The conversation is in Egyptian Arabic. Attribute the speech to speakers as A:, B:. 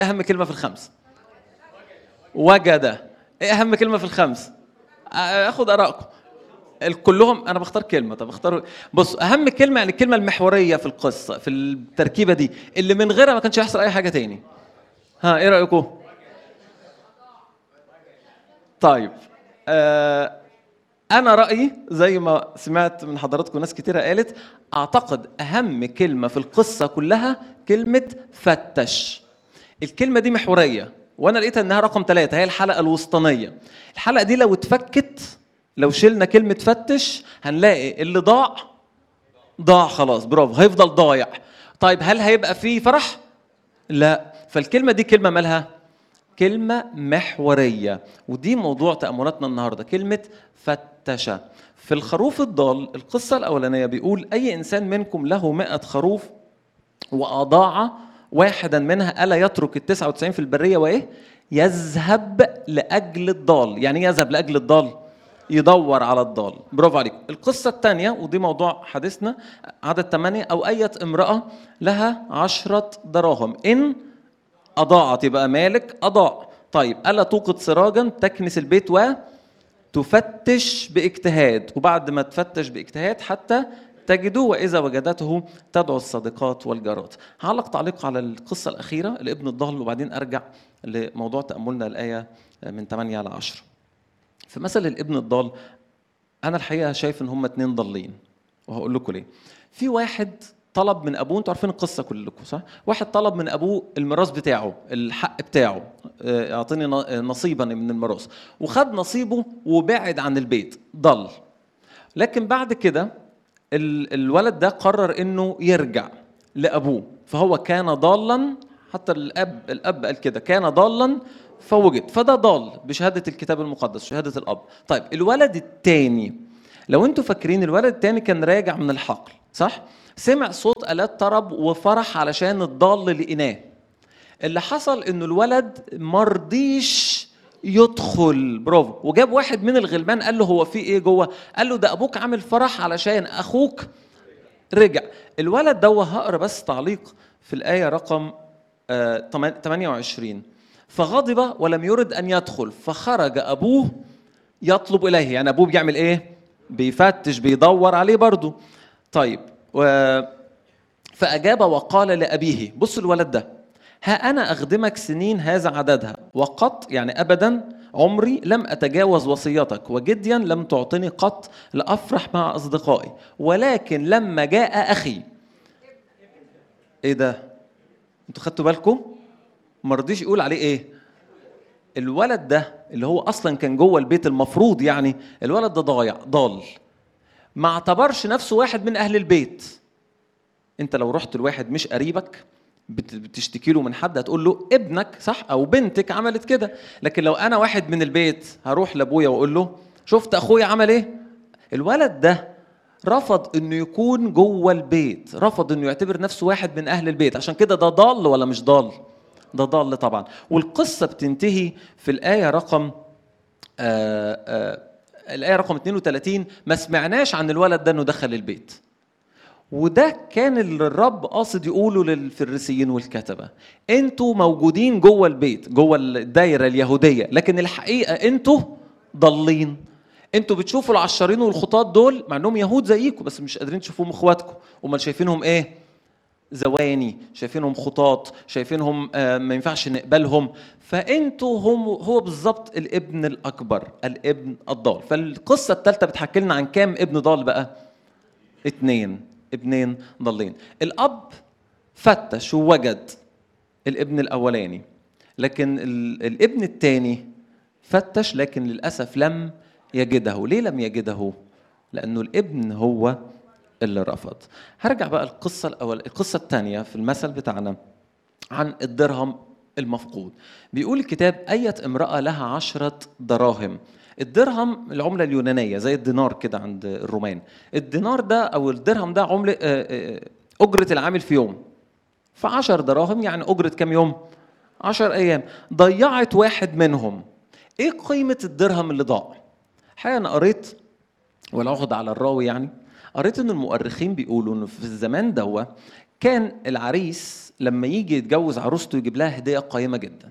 A: اهم كلمه في الخمس وجد ايه اهم كلمه في الخمس اخد ارائكم كلهم انا بختار كلمه طب اختار بص اهم كلمه يعني الكلمه المحوريه في القصه في التركيبه دي اللي من غيرها ما كانش هيحصل اي حاجه تاني ها ايه رايكم طيب آه انا رايي زي ما سمعت من حضراتكم ناس كتيره قالت اعتقد اهم كلمه في القصه كلها كلمه فتش الكلمه دي محوريه وانا لقيتها انها رقم ثلاثة هي الحلقه الوسطانيه الحلقه دي لو اتفكت لو شلنا كلمه فتش هنلاقي اللي ضاع ضاع خلاص برافو هيفضل ضايع طيب هل هيبقى فيه فرح لا فالكلمه دي كلمه مالها كلمة محورية ودي موضوع تأملاتنا النهاردة كلمة فتش في الخروف الضال القصة الأولانية بيقول أي إنسان منكم له مئة خروف وأضاع واحدا منها ألا يترك التسعة وتسعين في البرية وإيه يذهب لأجل الضال يعني يذهب لأجل الضال يدور على الضال برافو عليكم القصة الثانية ودي موضوع حديثنا عدد ثمانية أو أية امرأة لها عشرة دراهم إن أضاعت يبقى مالك أضاع طيب ألا توقد سراجا تكنس البيت وتفتش باجتهاد وبعد ما تفتش باجتهاد حتى تجدوه وإذا وجدته تدعو الصديقات والجارات هعلق تعليق على القصة الأخيرة الابن الضال وبعدين أرجع لموضوع تأملنا الآية من 8 على 10 في مثل الابن الضال أنا الحقيقة شايف إن هم اتنين ضالين وهقول لكم ليه في واحد طلب من ابوه انتوا عارفين القصه كلكم صح؟ واحد طلب من ابوه الميراث بتاعه، الحق بتاعه، اعطيني نصيبا من الميراث، وخد نصيبه وبعد عن البيت، ضل. لكن بعد كده الولد ده قرر انه يرجع لابوه، فهو كان ضالا حتى الاب الاب قال كده كان ضالا فوجد، فده ضال بشهاده الكتاب المقدس، شهاده الاب. طيب الولد الثاني لو انتوا فاكرين الولد الثاني كان راجع من الحقل، صح؟ سمع صوت آلات طرب وفرح علشان الضال لقيناه اللي حصل انه الولد مرضيش يدخل برافو وجاب واحد من الغلمان قال له هو في ايه جوه قال له ده ابوك عامل فرح علشان اخوك رجع الولد ده هقرا بس تعليق في الايه رقم 28 فغضب ولم يرد ان يدخل فخرج ابوه يطلب اليه يعني ابوه بيعمل ايه بيفتش بيدور عليه برضه طيب و... فأجاب وقال لأبيه بص الولد ده ها أنا أخدمك سنين هذا عددها وقط يعني أبدا عمري لم أتجاوز وصيتك وجديا لم تعطني قط لأفرح مع أصدقائي ولكن لما جاء أخي إيه ده؟ أنتوا خدتوا بالكم؟ ما رضيش يقول عليه إيه؟ الولد ده اللي هو أصلا كان جوه البيت المفروض يعني الولد ده ضايع ضال ما اعتبرش نفسه واحد من اهل البيت انت لو رحت لواحد مش قريبك بتشتكي له من حد هتقول له ابنك صح او بنتك عملت كده لكن لو انا واحد من البيت هروح لابويا واقول له شفت اخويا عمل ايه الولد ده رفض انه يكون جوه البيت رفض انه يعتبر نفسه واحد من اهل البيت عشان كده ده ضال ولا مش ضال ده ضال طبعا والقصه بتنتهي في الايه رقم آآ آآ الآية رقم 32 ما سمعناش عن الولد ده إنه دخل البيت. وده كان اللي الرب قاصد يقوله للفريسيين والكتبة. أنتوا موجودين جوه البيت، جوه الدايرة اليهودية، لكن الحقيقة أنتوا ضالين. أنتوا بتشوفوا العشارين والخطاط دول مع إنهم يهود زيكم بس مش قادرين تشوفوهم إخواتكم، أمال شايفينهم إيه؟ زواني شايفينهم خطاط شايفينهم آه ما ينفعش نقبلهم فانتوا هم هو بالظبط الابن الاكبر الابن الضال فالقصه الثالثه بتحكي لنا عن كام ابن ضال بقى اتنين ابنين ضالين الاب فتش ووجد الابن الاولاني لكن الابن الثاني فتش لكن للاسف لم يجده ليه لم يجده لانه الابن هو اللي رفض هرجع بقى القصة الأول القصة الثانية في المثل بتاعنا عن الدرهم المفقود بيقول الكتاب أية امرأة لها عشرة دراهم الدرهم العملة اليونانية زي الدينار كده عند الرومان الدينار ده أو الدرهم ده عملة أجرة العامل في يوم فعشر دراهم يعني أجرة كم يوم عشر أيام ضيعت واحد منهم إيه قيمة الدرهم اللي ضاع حقيقة أنا قريت ولا أخد على الراوي يعني قريت ان المؤرخين بيقولوا انه في الزمان دوا كان العريس لما يجي يتجوز عروسته يجيب لها هديه قيمه جدا